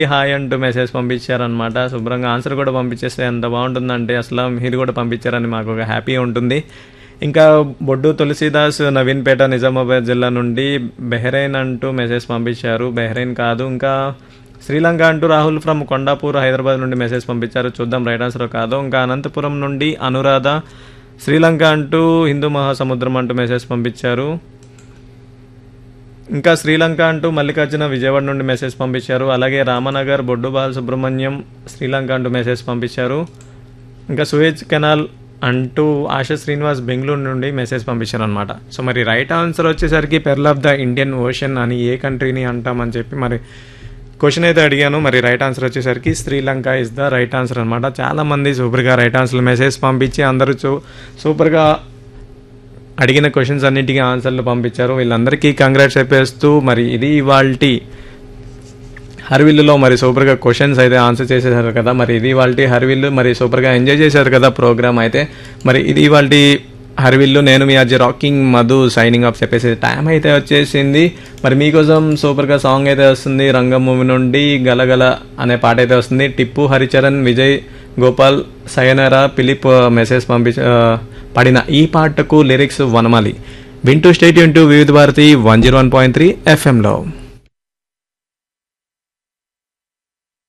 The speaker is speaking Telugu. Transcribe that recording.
హాయ్ అంటూ మెసేజ్ పంపించారనమాట శుభ్రంగా ఆన్సర్ కూడా పంపించేస్తే ఎంత బాగుంటుందంటే అసలు మీరు కూడా పంపించారని మాకు ఒక హ్యాపీ ఉంటుంది ఇంకా బొడ్డు తులసీదాస్ నవీన్పేట నిజామాబాద్ జిల్లా నుండి బెహ్రెయిన్ అంటూ మెసేజ్ పంపించారు బెహ్రెయిన్ కాదు ఇంకా శ్రీలంక అంటూ రాహుల్ ఫ్రమ్ కొండాపూర్ హైదరాబాద్ నుండి మెసేజ్ పంపించారు చూద్దాం రైట్ ఆన్సర్ కాదు ఇంకా అనంతపురం నుండి అనురాధ శ్రీలంక అంటూ హిందూ మహాసముద్రం అంటూ మెసేజ్ పంపించారు ఇంకా శ్రీలంక అంటూ మల్లికార్జున విజయవాడ నుండి మెసేజ్ పంపించారు అలాగే రామనగర్ బొడ్డు బాల సుబ్రహ్మణ్యం శ్రీలంక అంటూ మెసేజ్ పంపించారు ఇంకా సుయేజ్ కెనాల్ అంటూ ఆశా శ్రీనివాస్ బెంగళూరు నుండి మెసేజ్ పంపించారు అనమాట సో మరి రైట్ ఆన్సర్ వచ్చేసరికి pearl of the Indian Ocean అని ఏ కంట్రీని అంటామని చెప్పి మరి క్వశ్చన్ అయితే అడిగాను మరి రైట్ ఆన్సర్ వచ్చేసరికి Sri Lanka is the right answer అనమాట చాలా మంది సూపర్గా రైట్ ఆన్సర్ మెసేజ్ పంపించి అందరూ చూ సూపర్గా అడిగిన క్వశ్చన్స్ అన్నిటికీ ఆన్సర్లు పంపించారు వీళ్ళందరికీ కంగ్రాట్స్ చెప్పేస్తూ మరి ఇది ఇవాల్టి హర్విల్లులో మరి సూపర్గా క్వశ్చన్స్ అయితే ఆన్సర్ చేసేసారు కదా మరి ఇది ఇవాల్టి హర్విల్లు మరి సూపర్గా ఎంజాయ్ చేశారు కదా ప్రోగ్రామ్ అయితే మరి ఇది ఇవాల్టి హర్విల్లు నేను మీ అజ్జి రాకింగ్ మధు సైనింగ్ ఆఫ్ చెప్పేసి టైం అయితే వచ్చేసింది మరి మీకోసం సూపర్గా సాంగ్ అయితే వస్తుంది రంగం మూవీ నుండి గలగల అనే పాట అయితే వస్తుంది టిప్పు హరిచరణ్ విజయ్ గోపాల్ సయనరా పిలిప్ మెసేజ్ పంపించ ఆ, పడిన ఈ పాటకు లిరిక్స్ వనమాలి వింటూ state to Vividh Bharati one zero one point three ఎఫ్ఎంలో